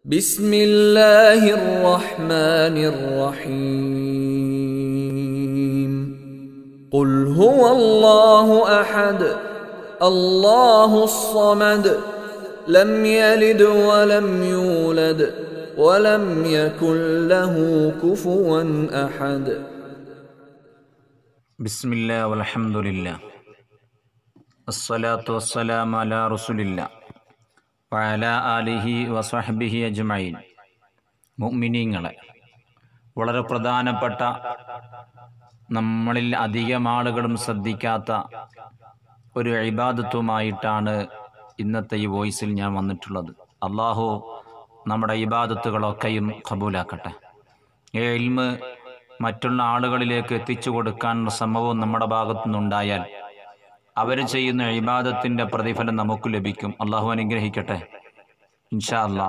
بسم الله الرحمن الرحيم قل هو الله احد الله الصمد لم يلد ولم يولد ولم يكن له كفوا احد بسم الله والحمد لله الصلاة والسلام على رسول الله وعلى آله وصحبه أجمعين മുഅ്മിനീങ്ങളെ വളരെ പ്രധാനപ്പെട്ട നമ്മളിൽ അധികം ആളുകളും ശ്രദ്ധിക്കാത്ത ഒരു ഇബാദത്തുമായിട്ടാണ് ഇന്നത്തെ ഈ വോയിസിൽ ഞാൻ വന്നിട്ടുള്ളത് അള്ളാഹു നമ്മുടെ ഇബാദത്തുകളൊക്കെയും കബൂലാക്കട്ടെ ഈ ഇൽമ് മറ്റുള്ള ആളുകളിലേക്ക് എത്തിച്ചു കൊടുക്കാനുള്ള ശ്രമവും നമ്മുടെ ഭാഗത്തു നിന്നുണ്ടായാൽ അവർ ചെയ്യുന്ന ഇബാദത്തിന്റെ പ്രതിഫലം നമുക്ക് ലഭിക്കും അള്ളാഹു അനുഗ്രഹിക്കട്ടെ ഇൻഷാ അല്ലാ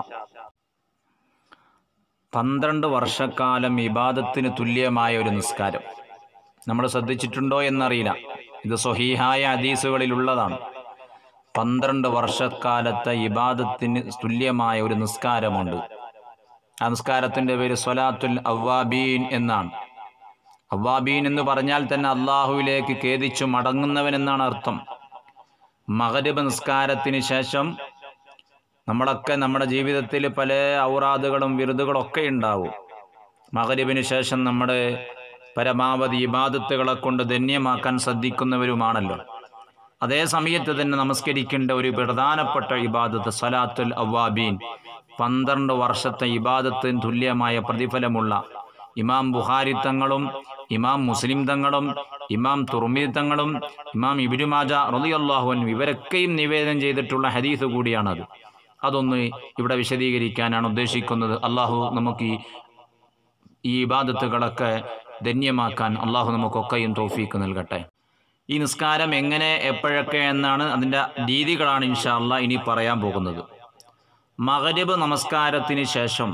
പന്ത്രണ്ട് വർഷക്കാലം ഇബാദത്തിന് തുല്യമായ ഒരു നിസ്കാരം നമ്മൾ ശ്രദ്ധിച്ചിട്ടുണ്ടോ എന്നറിയില്ല ഇത് സ്വഹീഹായ ഹദീസുകളിലുള്ളതാണ് പന്ത്രണ്ട് വർഷക്കാലത്തെ ഇബാദത്തിന് തുല്യമായ ഒരു നിസ്കാരമുണ്ട് ആ നിസ്കാരത്തിന്റെ പേര് സ്വലാത്തുൽ അവ്വാബീൻ എന്നാണ് അവ്വാബീൻ എന്ന് പറഞ്ഞാൽ തന്നെ അള്ളാഹുവിലേക്ക് ഖേദിച്ചു മടങ്ങുന്നവൻ എന്നാണ് അർത്ഥം മകരബ് നിസ്കാരത്തിന് ശേഷം നമ്മളൊക്കെ നമ്മുടെ ജീവിതത്തിൽ പല ഔറാദുകളും വിരുദുകളൊക്കെ ഉണ്ടാവും മകരബിന് ശേഷം നമ്മുടെ പരമാവധി ഇബാദത്തുകളെ കൊണ്ട് ധന്യമാക്കാൻ ശ്രദ്ധിക്കുന്നവരുമാണല്ലോ അതേ സമയത്ത് തന്നെ നമസ്കരിക്കേണ്ട ഒരു പ്രധാനപ്പെട്ട ഇബാദത്ത് സലാത്തുൽ അവ്വാബീൻ പന്ത്രണ്ട് വർഷത്തെ ഇബാദത്തിന് തുല്യമായ പ്രതിഫലമുള്ള ഇമാം ബുഹാരി തങ്ങളും ഇമാം മുസ്ലിം തങ്ങളും ഇമാം തുർമി തങ്ങളും ഇമാം ഇബിനുമാജ റളിയല്ലാഹുൻ ഇവരൊക്കെയും നിവേദനം ചെയ്തിട്ടുള്ള ഹദീസ് കൂടിയാണത് അതൊന്ന് ഇവിടെ വിശദീകരിക്കാനാണ് ഉദ്ദേശിക്കുന്നത് അള്ളാഹു നമുക്ക് ഈ ഈ ഇബാദത്തുകളൊക്കെ ധന്യമാക്കാൻ അള്ളാഹു നമുക്കൊക്കെയും തോഫീക്ക് നൽകട്ടെ ഈ നിസ്കാരം എങ്ങനെ എപ്പോഴൊക്കെ എന്നാണ് അതിൻ്റെ രീതികളാണ് ഇൻഷാ അള്ളാ ഇനി പറയാൻ പോകുന്നത് മകരബ് നമസ്കാരത്തിന് ശേഷം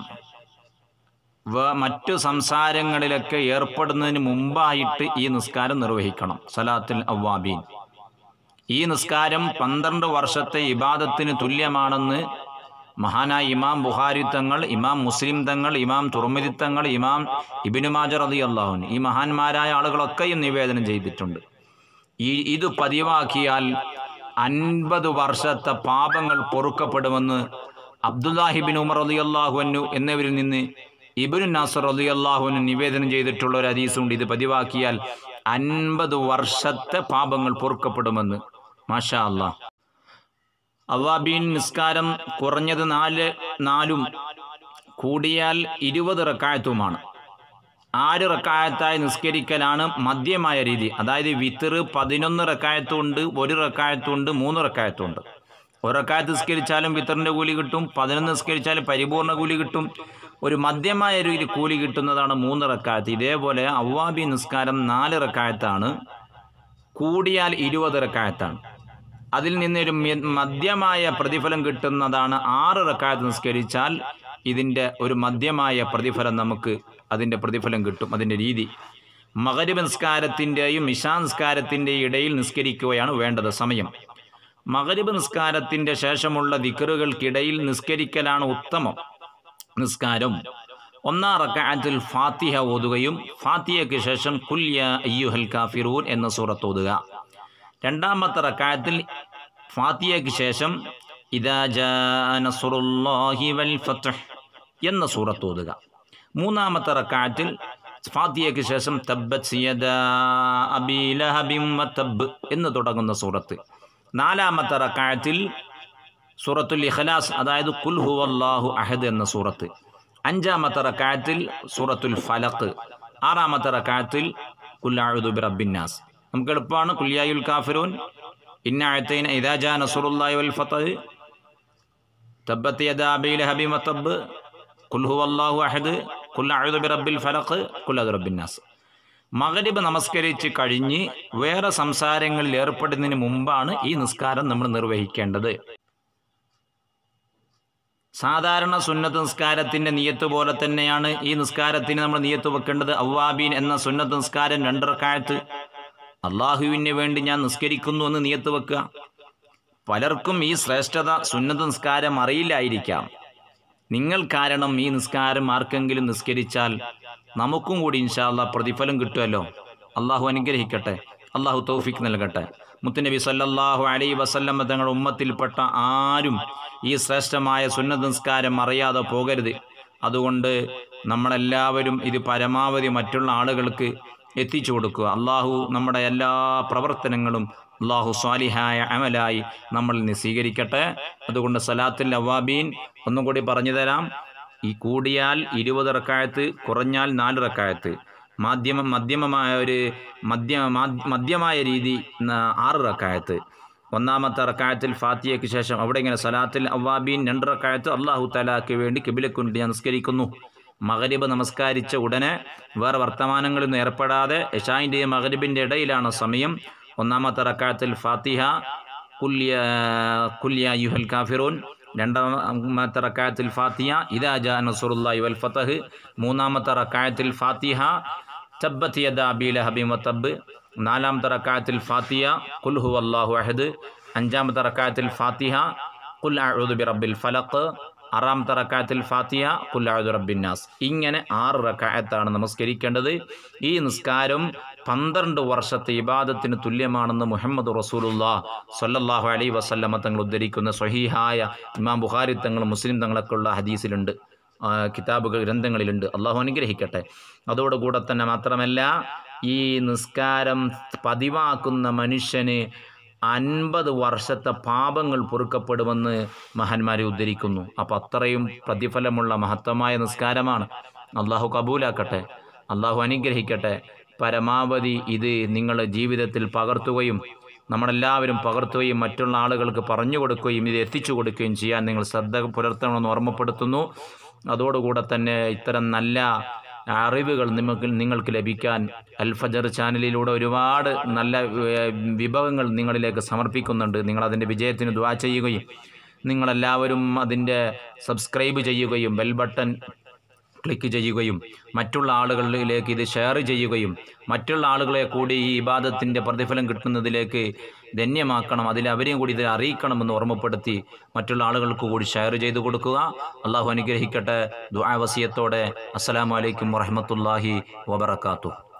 വ മറ്റു സംസാരങ്ങളിലൊക്കെ ഏർപ്പെടുന്നതിന് മുമ്പായിട്ട് ഈ നിസ്കാരം നിർവഹിക്കണം സലാത്തുൽ അവ്വാബീൻ ഈ നിസ്കാരം പന്ത്രണ്ട് വർഷത്തെ ഇബാദത്തിന് തുല്യമാണെന്ന് മഹാനായ ഇമാം ബുഹാരി തങ്ങൾ ഇമാം മുസ്ലിം തങ്ങൾ ഇമാം തുറമിരി തങ്ങൾ ഇമാം ഇബിനു മാജർ അലി അള്ളാഹുൻ ഈ മഹാന്മാരായ ആളുകളൊക്കെയും നിവേദനം ചെയ്തിട്ടുണ്ട് ഈ ഇത് പതിവാക്കിയാൽ അൻപത് വർഷത്തെ പാപങ്ങൾ പൊറുക്കപ്പെടുമെന്ന് അബ്ദുല്ലാഹിബിൻ ഉമർ അലി അള്ളാഹുനു എന്നിവരിൽ നിന്ന് ഇബിനു നാസർ അലി അള്ളാഹുവിന് നിവേദനം ചെയ്തിട്ടുള്ള ഒരു ഹദീസുണ്ട് ഇത് പതിവാക്കിയാൽ അൻപത് വർഷത്തെ പാപങ്ങൾ പൊറുക്കപ്പെടുമെന്ന് മാഷാ അല്ലാ അവ്വാബീൻ നിസ്കാരം കുറഞ്ഞത് നാല് നാലും കൂടിയാൽ ഇരുപത് റക്കായത്തുമാണ് ആറ് റക്കായത്തായി നിസ്കരിക്കലാണ് മധ്യമായ രീതി അതായത് വിത്തറ് പതിനൊന്ന് റക്കായത്തുണ്ട് ഒരു റക്കായത്തുണ്ട് മൂന്ന് റക്കായത്തുണ്ട് ഒരക്കായത്ത് നിസ്കരിച്ചാലും വിത്തറിൻ്റെ കൂലി കിട്ടും പതിനൊന്ന് നിസ്കരിച്ചാലും പരിപൂർണ കൂലി കിട്ടും ഒരു മധ്യമായ ഒരു കൂലി കിട്ടുന്നതാണ് മൂന്ന് റക്കായത്ത് ഇതേപോലെ അവ്വാബി നിസ്കാരം നാല് റക്കായത്താണ് കൂടിയാൽ ഇരുപത് റക്കായത്താണ് അതിൽ നിന്നൊരു മധ്യമായ പ്രതിഫലം കിട്ടുന്നതാണ് ആറ് റക്കായത്ത് നിസ്കരിച്ചാൽ ഇതിൻ്റെ ഒരു മധ്യമായ പ്രതിഫലം നമുക്ക് അതിൻ്റെ പ്രതിഫലം കിട്ടും അതിൻ്റെ രീതി മകരബ് നിസ്കാരത്തിൻ്റെയും ഇഷാ നിസ്കാരത്തിൻ്റെയും ഇടയിൽ നിസ്കരിക്കുകയാണ് വേണ്ടത് സമയം മകരബ് നിസ്കാരത്തിൻ്റെ ശേഷമുള്ള ദിക്കറുകൾക്കിടയിൽ നിസ്കരിക്കലാണ് ഉത്തമം നിസ്കാരം ഒന്നാം റക്കായത്തിൽ ഫാത്തിഹ ഓതുകയും ഫാത്തിഹയ്ക്ക് ശേഷം കുല്യ അയ്യുഹൽ കാഫിറൂൻ എന്ന സൂറത്ത് ഓതുക രണ്ടാമത്തെ റക്കായത്തിൽ ഫാത്തിഹയ്ക്ക് ശേഷം ഇദാ ജാ നസ്റുല്ലാഹി വൽ ഫത്ഹ് എന്ന സൂറത്ത് ഓതുക മൂന്നാമത്തെ റക്കായത്തിൽ ഫാത്തിഹയ്ക്ക് ശേഷം തബ്ബത് സിയദാ അബീ ലഹബിൻ വതബ് എന്ന് തുടങ്ങുന്ന സൂറത്ത് നാലാമത്തെ റക്കായത്തിൽ സൂറത്തുൽ ഇഖ്ലാസ് അതായത് കുൽ ഹുവല്ലാഹു അഹദ് എന്ന സൂറത്ത് അഞ്ചാമത്തെ റക്കായത്തിൽ സൂറത്തുൽ ഫലഖ് ആറാമത്തെ റക്കായത്തിൽ കുല്ലാഴുദു ബി റബ്ബിന്നാസ് നമുക്ക് എളുപ്പമാണ് കുല്യായുൽ കാഫിറൂൻ ഇന്ന അഴത്തൈന ഇദാജാ നസുറുല്ലാഹി വൽ ഫതഹ് തബ്ബത്ത് യദാ അബീ ലഹബിൻ വതബ് കുൽ ഹുവല്ലാഹു അഹദ് കുൽ അഊദു ബി റബ്ബിൽ ഫലഖ് കുൽ അഊദു റബ്ബിന്നാസ് മഗ്രിബ് നമസ്കരിച്ച് കഴിഞ്ഞ് വേറെ സംസാരങ്ങളിൽ ഏർപ്പെടുന്നതിന് മുമ്പാണ് ഈ നിസ്കാരം നമ്മൾ നിർവഹിക്കേണ്ടത് സാധാരണ സുന്നത്ത് നിസ്കാരത്തിന്റെ നിയത്ത് പോലെ തന്നെയാണ് ഈ നിസ്കാരത്തിന് നമ്മൾ നിയത്ത് വെക്കേണ്ടത് അവ്വാബീൻ എന്ന സുന്നത്ത് നിസ്കാരം രണ്ടരക്കാലത്ത് അള്ളാഹുവിന് വേണ്ടി ഞാൻ നിസ്കരിക്കുന്നു എന്ന് നിയത്ത് വെക്കുക പലർക്കും ഈ ശ്രേഷ്ഠത സുന്നത്ത് നിസ്കാരം അറിയില്ലായിരിക്കാം നിങ്ങൾ കാരണം ഈ നിസ്കാരം ആർക്കെങ്കിലും നിസ്കരിച്ചാൽ നമുക്കും കൂടി ഇൻഷാല്ല പ്രതിഫലം കിട്ടുമല്ലോ അള്ളാഹു അനുഗ്രഹിക്കട്ടെ അള്ളാഹു തൗഫിക്ക് നൽകട്ടെ മുത്തുനബി സല്ലല്ലാഹു അലൈ വസല്ലം തങ്ങളുടെ ഉമ്മത്തിൽപ്പെട്ട ആരും ഈ ശ്രേഷ്ഠമായ സുന്നത്ത് നിസ്കാരം അറിയാതെ പോകരുത് അതുകൊണ്ട് നമ്മളെല്ലാവരും ഇത് പരമാവധി മറ്റുള്ള ആളുകൾക്ക് എത്തിച്ചു കൊടുക്കുക അള്ളാഹു നമ്മുടെ എല്ലാ പ്രവർത്തനങ്ങളും അള്ളാഹു സ്വാലിഹായ അമലായി നമ്മളിൽ നിന്ന് സ്വീകരിക്കട്ടെ അതുകൊണ്ട് സലാത്തുൽ അവാബീൻ ഒന്നും കൂടി പറഞ്ഞു തരാം ഈ കൂടിയാൽ ഇരുപത് റക്കായത്ത് കുറഞ്ഞാൽ നാല് റക്കായത്ത് മാധ്യമ മധ്യമമായ ഒരു മധ്യ മാ- മധ്യമായ രീതി ന- ആറ് റക്കായത്ത് ഒന്നാമത്തെ റക്കായത്തിൽ ഫാത്തിയയ്ക്ക് ശേഷം അവിടെ ഇങ്ങനെ സലാത്തിൽ അവ്വാബീൻ രണ്ട് റക്കായത്ത് അള്ളാഹു തലാക്ക് വേണ്ടി കിബിലക്കുണ്ട് ഞാൻ നിസ്കരിക്കുന്നു മകരിബ് നമസ്കരിച്ച ഉടനെ വേറെ വർത്തമാനങ്ങളൊന്നും ഏർപ്പെടാതെ യഷായിൻ്റെയും മകരിബിൻ്റെ ഇടയിലാണ് സമയം ഒന്നാമത്തെ റക്കായത്തിൽ ഫാത്തിഹ കുല്യ കുല്യ യുഹൽ കാഫിറൂൻ രണ്ടാമത്തെ റക്കായത്തിൽ ഫാത്തിഹ ഇദാ ജാ നസുറുല്ലാഹി വൽ ഫതഹ് മൂന്നാമത്തെ റക്കായത്തിൽ ഫാത്തിഹ തബ്ബത്ത് യദ അബീ ലഹബിൻ വതബ് നാലാമത്തെ റക്കായത്തിൽ ഫാത്തിഹ കുൽ ഹുവല്ലാഹു അഹദ് അഞ്ചാമത്തെ റക്കായത്തിൽ ഫാത്തിഹ കുൽ അഊദു ബിറബ്ബിൽ ഫലഖ് ആറാമത്തെ റക്കായത്തിൽ ഫാത്തിഹ കുൽ അഊദു റബ്ബിൻ നാസ് ഇങ്ങനെ ആറ് റക്കായത്താണ് നമസ്കരിക്കേണ്ടത് ഈ നിസ്കാരം പന്ത്രണ്ട് വർഷത്തെ ഇബാദത്തിന് തുല്യമാണെന്ന് മുഹമ്മദ് റസൂലുല്ലാ സല്ലല്ലാഹു അലൈഹി വസല്ലമ തങ്ങൾ ഉദ്ധരിക്കുന്ന സ്വഹീഹായ ഇമാം ബുഖാരി തങ്ങൾ മുസ്ലിം തങ്ങളൊക്കെ ഉള്ള ഹദീസിലുണ്ട് ആ, കിതാബുകൾ ഗ്രന്ഥങ്ങളിലുണ്ട് അള്ളാഹു അനുഗ്രഹിക്കട്ടെ അതോടുകൂടെ തന്നെ മാത്രമല്ല ഈ നിസ്കാരം പതിവാക്കുന്ന മനുഷ്യന് അൻപത് വർഷത്തെ പാപങ്ങൾ പൊറുക്കപ്പെടുമെന്ന് മഹാന്മാരെ ഉദ്ധരിക്കുന്നു അപ്പം അത്രയും പ്രതിഫലമുള്ള മഹത്തമായ നിസ്കാരമാണ് അള്ളാഹു കബൂലാക്കട്ടെ അള്ളാഹു അനുഗ്രഹിക്കട്ടെ പരമാവധി ഇത് നിങ്ങളുടെ ജീവിതത്തിൽ പകർത്തുകയും നമ്മളെല്ലാവരും പകർത്തുകയും മറ്റുള്ള ആളുകൾക്ക് പറഞ്ഞു കൊടുക്കുകയും ഇത് എത്തിച്ചു കൊടുക്കുകയും ചെയ്യാൻ നിങ്ങൾ ശ്രദ്ധ പുലർത്തണമെന്ന് ഓർമ്മപ്പെടുത്തുന്നു അതോടുകൂടെ തന്നെ ഇത്തരം നല്ല അറിവുകൾ നിങ്ങൾക്ക് നിങ്ങൾക്ക് ലഭിക്കാൻ അൽഫജർ ചാനലിലൂടെ ഒരുപാട് നല്ല ഏർ, വിഭവങ്ങൾ നിങ്ങളിലേക്ക് സമർപ്പിക്കുന്നുണ്ട് നിങ്ങൾ അതിൻ്റെ വിജയത്തിന് ദ്വാ ചെയ്യുകയും നിങ്ങളെല്ലാവരും അതിൻ്റെ സബ്സ്ക്രൈബ് ചെയ്യുകയും ബെൽ ബട്ടൺ ക്ലിക്ക് ചെയ്യുകയും മറ്റുള്ള ആളുകളിലേക്ക് ഇത് ഷെയർ ചെയ്യുകയും മറ്റുള്ള ആളുകളെ കൂടി ഈ ഇബാദത്തിൻ്റെ പ്രതിഫലം കിട്ടുന്നതിലേക്ക് ധന്യമാക്കണം അതിൽ അവരെയും കൂടി ഇത് അറിയിക്കണമെന്ന് ഓർമ്മപ്പെടുത്തി മറ്റുള്ള ആളുകൾക്ക് കൂടി ഷെയർ ചെയ്തു കൊടുക്കുക അള്ളാഹു അനുഗ്രഹിക്കട്ടെ ദുആ വസിയത്തോടെ അസ്സലാമു അലൈക്കും വറഹ്മത്തുള്ളാഹി വബറകാതുഹു